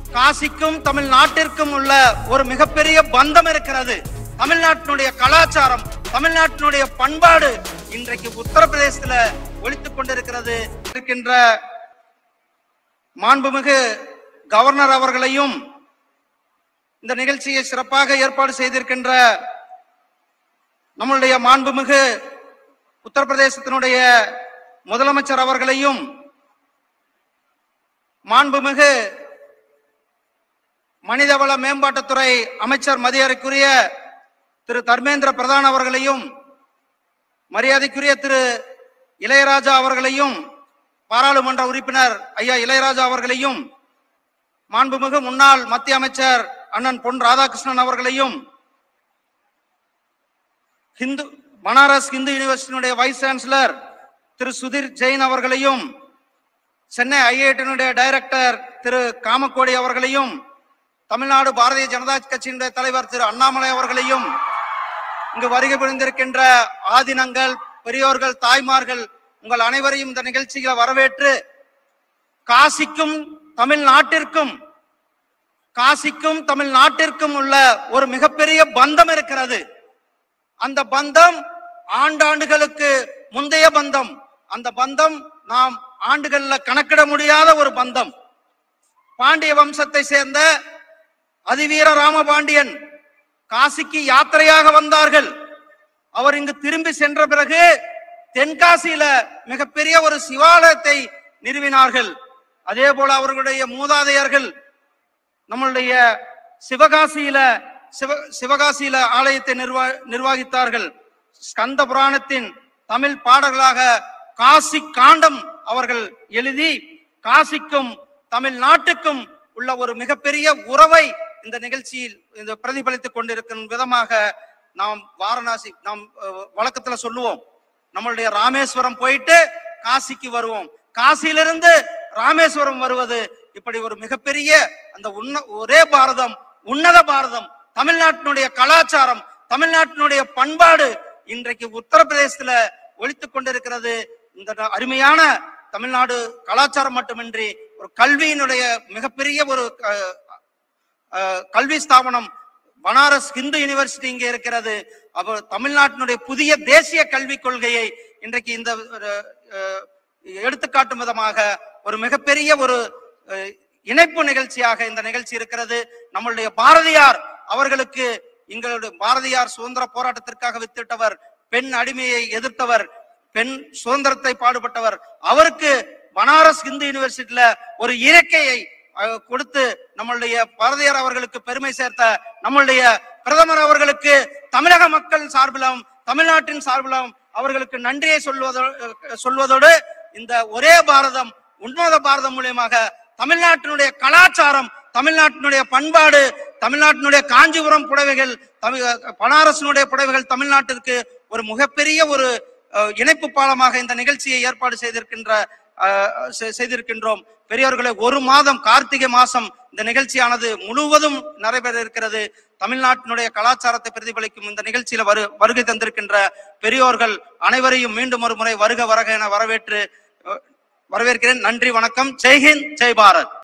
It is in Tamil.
காசிக்கும் தமிழ்நாட்டிற்கும் உள்ள ஒரு மிகப்பெரிய பந்தம் இருக்கிறது தமிழ்நாட்டினுடைய கலாச்சாரம் தமிழ்நாட்டினுடைய பண்பாடு இன்றைக்கு உத்தரப்பிரதேசத்துல ஒழித்துக் கொண்டிருக்கிறது இருக்கின்ற மாண்புமிகு கவர்னர் அவர்களையும் இந்த நிகழ்ச்சியை சிறப்பாக ஏற்பாடு செய்திருக்கின்ற நம்மளுடைய மாண்புமிகு உத்தரப்பிரதேசத்தினுடைய முதலமைச்சர் அவர்களையும் மாண்புமிகு மனிதவள மேம்பாட்டுத்துறை அமைச்சர் மதியறைக்குரிய திரு தர்மேந்திர பிரதான் அவர்களையும் மரியாதைக்குரிய திரு இளையராஜா அவர்களையும் பாராளுமன்ற உறுப்பினர் ஐயா இளையராஜா அவர்களையும் மாண்புமிகு முன்னாள் மத்திய அமைச்சர் அண்ணன் பொன் ராதாகிருஷ்ணன் அவர்களையும் ஹிந்து பனாரஸ் ஹிந்து யூனிவர்சிட்டியினுடைய வைஸ் சான்சலர் திரு சுதீர் ஜெயின் அவர்களையும் சென்னை ஐஐடியினுடைய டைரக்டர் திரு காமக்கோடி அவர்களையும் தமிழ்நாடு பாரதிய ஜனதா கட்சியினுடைய தலைவர் திரு அண்ணாமலை அவர்களையும் இங்கு வருகை புரிந்திருக்கின்ற ஆதினங்கள் பெரியோர்கள் தாய்மார்கள் உங்கள் அனைவரையும் இந்த நிகழ்ச்சியில வரவேற்று காசிக்கும் தமிழ்நாட்டிற்கும் காசிக்கும் தமிழ்நாட்டிற்கும் உள்ள ஒரு மிகப்பெரிய பந்தம் இருக்கிறது அந்த பந்தம் ஆண்டாண்டுகளுக்கு முந்தைய பந்தம் அந்த பந்தம் நாம் ஆண்டுகள்ல கணக்கிட முடியாத ஒரு பந்தம் பாண்டிய வம்சத்தை சேர்ந்த அதிவீர ராமபாண்டியன் காசிக்கு யாத்திரையாக வந்தார்கள் அவர் இங்கு திரும்பி சென்ற பிறகு தென்காசியில மிகப்பெரிய ஒரு சிவாலயத்தை நிறுவினார்கள் அதே போல அவர்களுடைய மூதாதையர்கள் நம்மளுடைய சிவகாசியில சிவ சிவகாசியில ஆலயத்தை நிர்வா நிர்வகித்தார்கள் ஸ்கந்த புராணத்தின் தமிழ் பாடல்களாக காசி காண்டம் அவர்கள் எழுதி காசிக்கும் தமிழ்நாட்டுக்கும் உள்ள ஒரு மிகப்பெரிய உறவை இந்த நிகழ்ச்சியில் இந்த பிரதிபலித்துக் கொண்டிருக்கும் விதமாக நாம் வாரணாசி நாம் அஹ், வழக்கத்துல சொல்லுவோம் நம்மளுடைய ராமேஸ்வரம் போயிட்டு காசிக்கு வருவோம் காசியிலிருந்து ராமேஸ்வரம் வருவது இப்படி ஒரு மிகப்பெரிய அந்த உன்ன ஒரே பாரதம் உன்னத பாரதம் தமிழ்நாட்டினுடைய கலாச்சாரம் தமிழ்நாட்டினுடைய பண்பாடு இன்றைக்கு உத்தரப்பிரதேசத்துல ஒழித்துக் கொண்டிருக்கிறது இந்த அருமையான தமிழ்நாடு கலாச்சாரம் மட்டுமின்றி ஒரு கல்வியினுடைய மிகப்பெரிய ஒரு அஹ், அஹ், கல்வி ஸ்தாபனம் பனாரஸ் ஹிந்து யூனிவர்சிட்டி இங்கே இருக்கிறது அப்போ தமிழ்நாட்டினுடைய புதிய தேசிய கல்விக் கொள்கையை இன்றைக்கு இந்த அஹ், அஹ், எடுத்துக்காட்டும் விதமாக ஒரு மிகப்பெரிய ஒரு அஹ், இணைப்பு நிகழ்ச்சியாக இந்த நிகழ்ச்சி இருக்கிறது நம்மளுடைய பாரதியார் அவர்களுக்கு எங்களுடைய பாரதியார் சுதந்திர போராட்டத்திற்காக வித்திட்டவர் பெண் அடிமையை எதிர்த்தவர் பெண் சுதந்திரத்தை பாடுபட்டவர் அவருக்கு பனாரஸ் இந்து யூனிவர்சிட்டியில ஒரு இயற்கையை அஹ், கொடுத்து நம்மளுடைய பாரதியார் அவர்களுக்கு பெருமை சேர்த்த நம்மளுடைய பிரதமர் அவர்களுக்கு தமிழக மக்கள் சார்பிலும் தமிழ்நாட்டின் சார்பிலும் அவர்களுக்கு நன்றியை சொல்வதோடு சொல்வதோடு இந்த ஒரே பாரதம் உன்னத பாரதம் மூலியமாக தமிழ்நாட்டினுடைய கலாச்சாரம் தமிழ்நாட்டினுடைய பண்பாடு தமிழ்நாட்டினுடைய காஞ்சிபுரம் புடவைகள் தமிழ் பனாரசினுடைய புடவைகள் தமிழ்நாட்டிற்கு ஒரு மிகப்பெரிய ஒரு அஹ், இணைப்பு பாலமாக இந்த நிகழ்ச்சியை ஏற்பாடு செய்திருக்கின்ற அஹ், செ- செய்திருக்கின்றோம் பெரியவர்களை ஒரு மாதம் கார்த்திகை மாசம் இந்த நிகழ்ச்சியானது முழுவதும் நடைபெற இருக்கிறது தமிழ்நாட்டினுடைய கலாச்சாரத்தை பிரதிபலிக்கும் இந்த நிகழ்ச்சியில வரு வருகை தந்திருக்கின்ற பெரியோர்கள் அனைவரையும் மீண்டும் ஒரு முறை வருக வருக என வரவேற்று அஹ், வரவேற்கிறேன் நன்றி வணக்கம் ஜெய்ஹிந்த் ஜெய் பாரத்